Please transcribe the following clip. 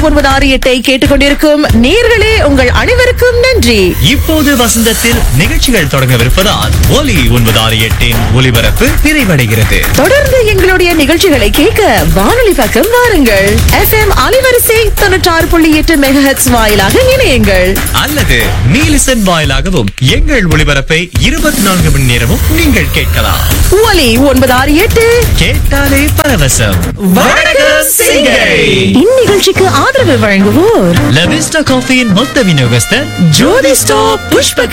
ஒன்பது ஆறு எட்டை கேட்டுக்கொண்டிருக்கும் நேர்களே உங்கள் அனைவருக்கும் நன்றி இப்போது வசந்தத்தில் நிகழ்ச்சிகள் தொடங்கவிருப்பதால் ஒலி ஒன்பது ஆறு எட்டின் ஒலிபரப்பு நிறைவடைகிறது தொடர்ந்து எங்களுடைய நிகழ்ச்சிகளை கேட்க வானொலி பக்கம் வாருங்கள் எஃப்எம் அலைவரிசை தொண்ணூற்றாறு புள்ளி எட்டு மெகஹெட்ஸ் வாயிலாக இணையுங்கள் அல்லது நீலிசன் வாயிலாகவும் எங்கள் ஒளிபரப்பை இருபத்தி நான்கு மணி நேரமும் நீங்கள் கேட்கலாம் ஒலி ஒன்பது ஆறு எட்டு கேட்டாலே பரவசம் வணக்கம் சிங்கை இந்நிகழ்ச்சிக்கு ஆதரவு வழங்குவோர் லவிஸ்டா காஃபியின் மொத்த விநியோகஸ்தர் ஜோதி ஸ்டாப் புஷ்ப